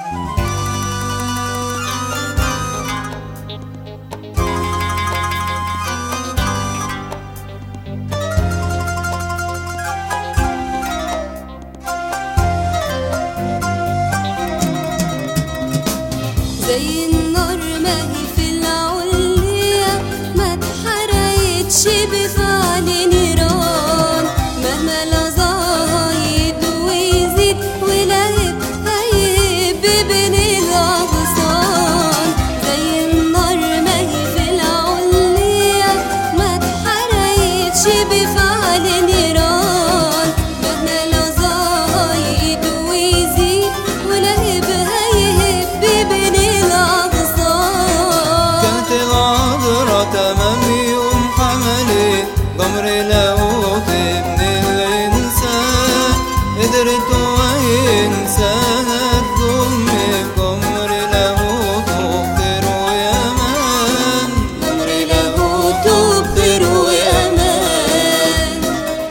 زي النار ما هي في العليا ما اتحرقتش بفعل نيران مهما لظاها يبدو ويزيد ولهب هيهب بين الأغصان زي النار ما هي في العليا ما اتحرقتش بفعل نيران مهما لظاها يبدو ويزيد ولهب هيهب بين الأغصان كانت العذرة تمام يوم حملت جمر لاهوت ابن الإنسان قدرت وهي إنسانة تضم جمر لاهوت وخير ويمان أمر لاهوت بخير وأمان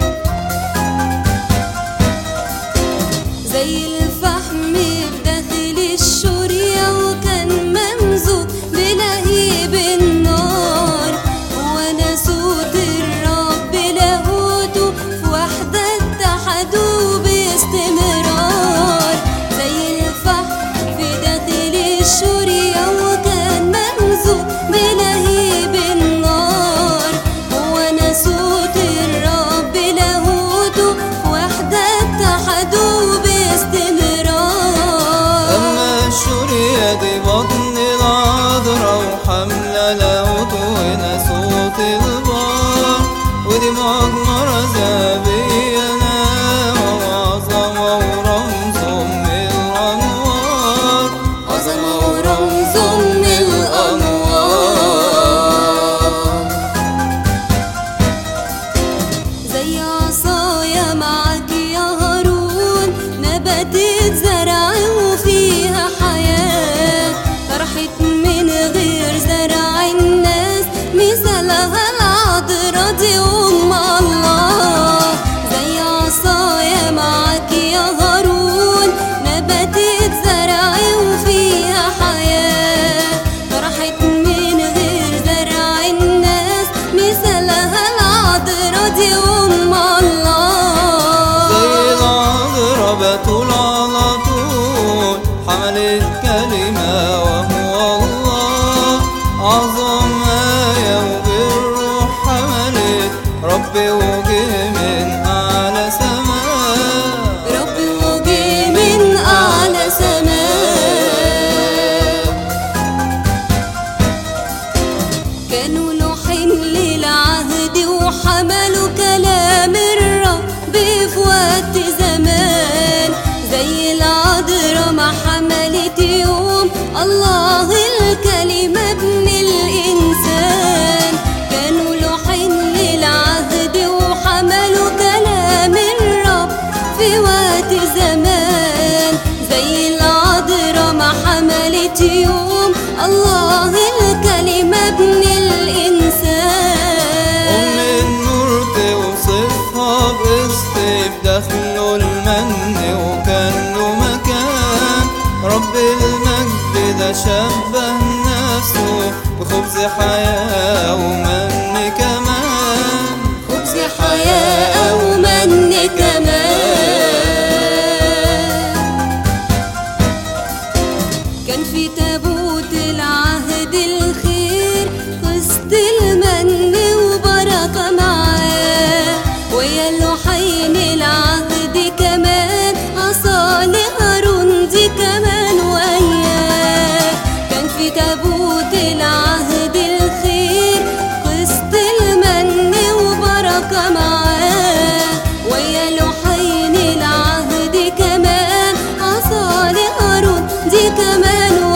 زي الفحم بداخل الشورية وكان ممزوج بلهيب النار وانا صوت الرب لاهوته في وحدة اتحدوا باستمرار زي الفحم في داخل الشورية وكان ممزوج بلهيب النار وانا صوت الرب لاهوته في وحدة اتحدوا باستمرار أما الشورية دي بطن العذرة وحملة لاهوت وهنا صوت البار ودي مجمرة ذهبية وعظمة ورمز من الأنوار عظمة ورمز من الأنوار زي عصايا معك يا هارون نبتت زرع وفيها حياة فرحت من غير زرع الناس مثالها العذرة دي أم الله زي عصايا معك يا هارون نبتت زرع وفيها حياة فرحت من غير زرع الناس مثالها العذرة دي أم الله زي العذرة بتول على طول حملت كلمة وهو الله أعظم آية وبالروح حملت ربي وجه من أعلى سماء ربي وجه من أعلى سماء كانوا لوحين للعهد وحملوا كلام الرب في وقت زمان زي العذراء ما حملت يوم الله الكلمة ابن الإنسان كانوا لوحين للعهد وحملوا كلام الرب في وقت زمان زي العذراء ما حملت يوم الله الكلمة ابن الإنسان أم النور توصفها باسم بدخله المن وكان له مكان رب المجد ده شبه نفسه بخبز حياة ومن كمان خبز حياة ومن كمان كان في تابوت العهد الخير قسط المن وبركة معاه ويا لوحين العهد كمان عصا هارون دي كمان وياه كان في تابوت العهد الخير قسط المن وبركة معاه ويا لوحين العهد كمان عصا هارون دي كمان كل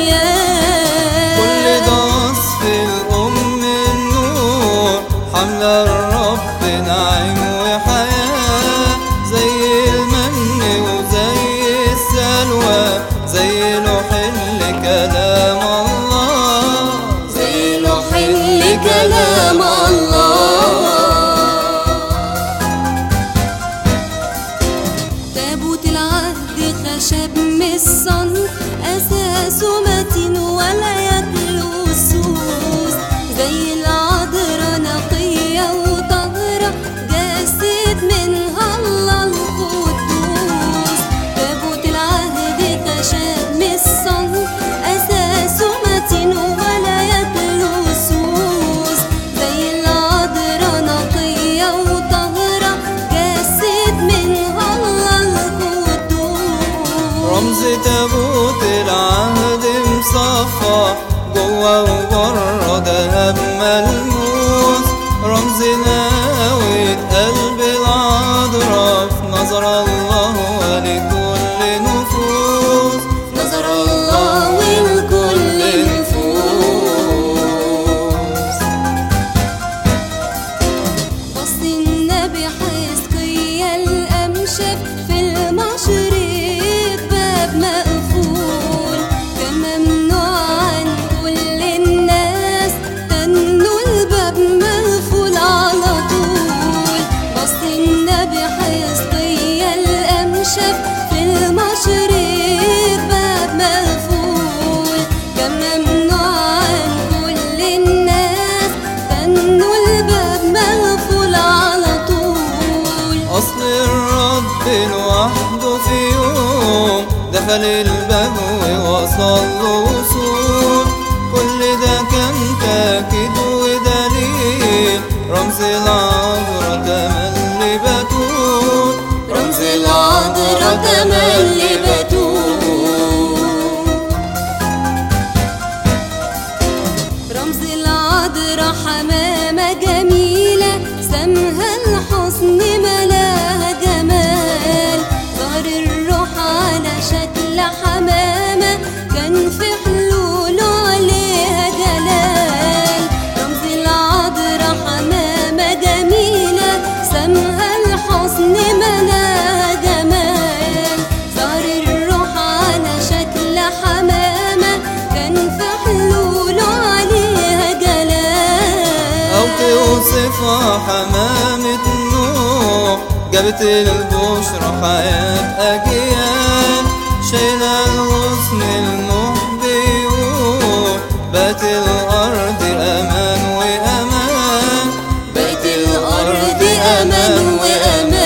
وياه ده وصف الأم النور حملة الرب نعيم وحياة زي المن وزي السلوى زي لوح كلام الله زي لوح كلام الله تابوت العهد خشب خشب من الصنف أساسه متين ولا ياكله السوس زي العذرة نقية وطهرة جسد منها الله القدوس تابوت العهد خشب من الصنف أساسه متين ولا ياكله السوس زي العذرة نقية وطهرة جسد منها الله القدوس رمز تابوت العهد مصفى جوا وبره دهب ملموس رمز ناوي قلب العذراء في نظر الله ولكل نفوس نظر الله ولكل نفوس بص النبي حزقيا الأمشف في المشرق باب مقفول كان ممنوع عن كل الناس تنوا الباب مقفول على طول بص النبي حزقيا الأمشف في المشرق باب مقفول كان ممنوع عن كل الناس تنوا الباب مقفول على طول أصل الرب لوحده في يوم دخل الباب ووصل له وصول كل ده كان تأكيد ودليل رمز العذراء تملي بتول رمز العذراء تملي بتول رمز العذراء حمامة جميلة سمها الحسن ملاها جمال ظهر الروح على شكل حمامة كان في حلوله عليها جلال رمز العذراء حمامة جميلة سمها الحسن ملاها جمال ظهر الروح على شكل حمامة كان في حلوله عليها جلال أو توصفها حمامة نوح جابت البشرى حياة أجيال شايلة الغصن النوح بيقول بقت الأرض أمان وأمان بيت الأرض أمان وأمان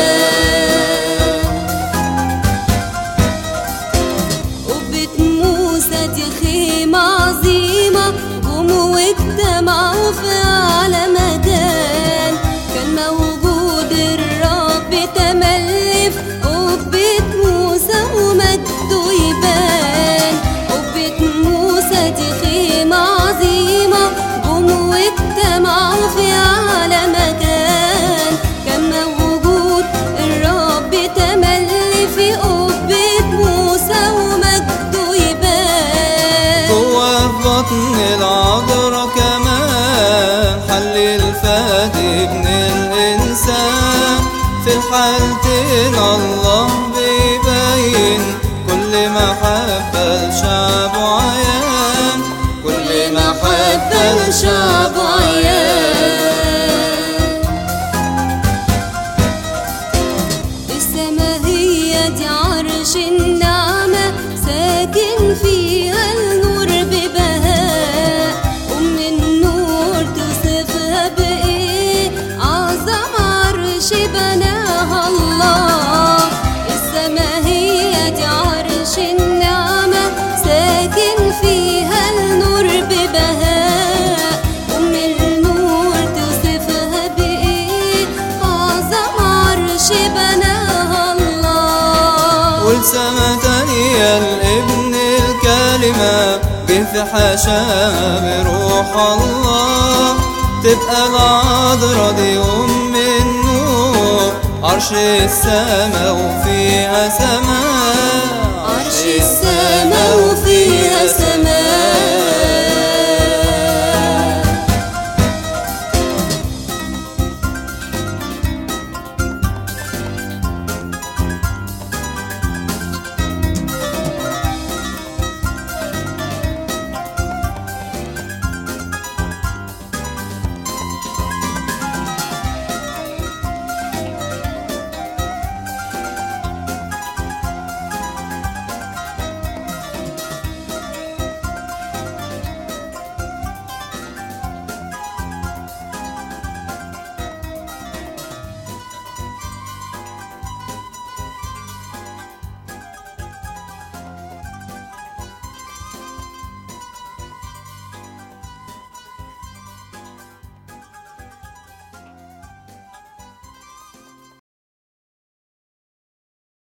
قبة موسى دي خيمة عظيمة قوموا واجتمعوا في أعلى مكان كان موجود الرب تملي في قبة موسى ومجده يبان قبة موسى دي خيمة عظيمة قوموا واجتمعوا في أعلى مكان كان موجود الرب تملي في قبة موسى ومجده يبان جوا في بطن العذراء كمان حل الفادي ابن الإنسان في الحالتين الله بيبين كل محبة لشعبه عيان كل محبة الشعب عيان السما هي دي عرش النعمة ساكن فيها النور ببهاء أم النور توصفها بإيه أعظم عرش بناها الله السما هي دي عرش النعمة ساكن فيها النور ببهاء أم النور توصفها بإيه أعظم عرش بناها الله والسما تانية الابن الكلمة جه في حشاها بروح الله تبقى العذراء دي أم النور عرش السما وفيها سماء عرش